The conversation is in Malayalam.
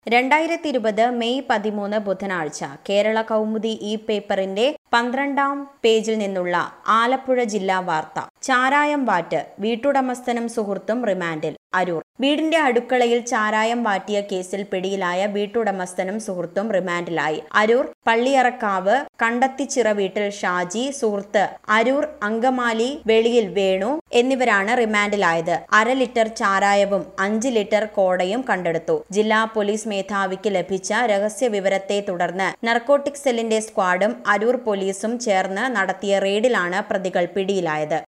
രണ്ടായിരത്തി ഇരുപത് മെയ് പതിമൂന്ന് ബുധനാഴ്ച കേരള കൗമുദി ഈ പേപ്പറിന്റെ പന്ത്രണ്ടാം പേജിൽ നിന്നുള്ള ആലപ്പുഴ ജില്ലാ വാർത്ത ചാരായം വാറ്റ് വീട്ടുടമസ്ഥനും സുഹൃത്തും റിമാൻഡിൽ അരൂർ വീടിന്റെ അടുക്കളയിൽ ചാരായം വാറ്റിയ കേസിൽ പിടിയിലായ വീട്ടുടമസ്ഥനും സുഹൃത്തും റിമാൻഡിലായി അരൂർ പള്ളിയറക്കാവ് കണ്ടത്തിച്ചിറ വീട്ടിൽ ഷാജി സുഹൃത്ത് അരൂർ അങ്കമാലി വെളിയിൽ വേണു എന്നിവരാണ് റിമാൻഡിലായത് അര ലിറ്റർ ചാരായവും അഞ്ച് ലിറ്റർ കോടയും കണ്ടെടുത്തു ജില്ലാ പോലീസ് മേധാവിക്ക് ലഭിച്ച രഹസ്യ വിവരത്തെ തുടർന്ന് നർക്കോട്ടിക് സെല്ലിന്റെ സ്ക്വാഡും അരൂർ പോലീസും ചേർന്ന് നടത്തിയ റെയ്ഡിലാണ് പ്രതികൾ പിടിയിലായത്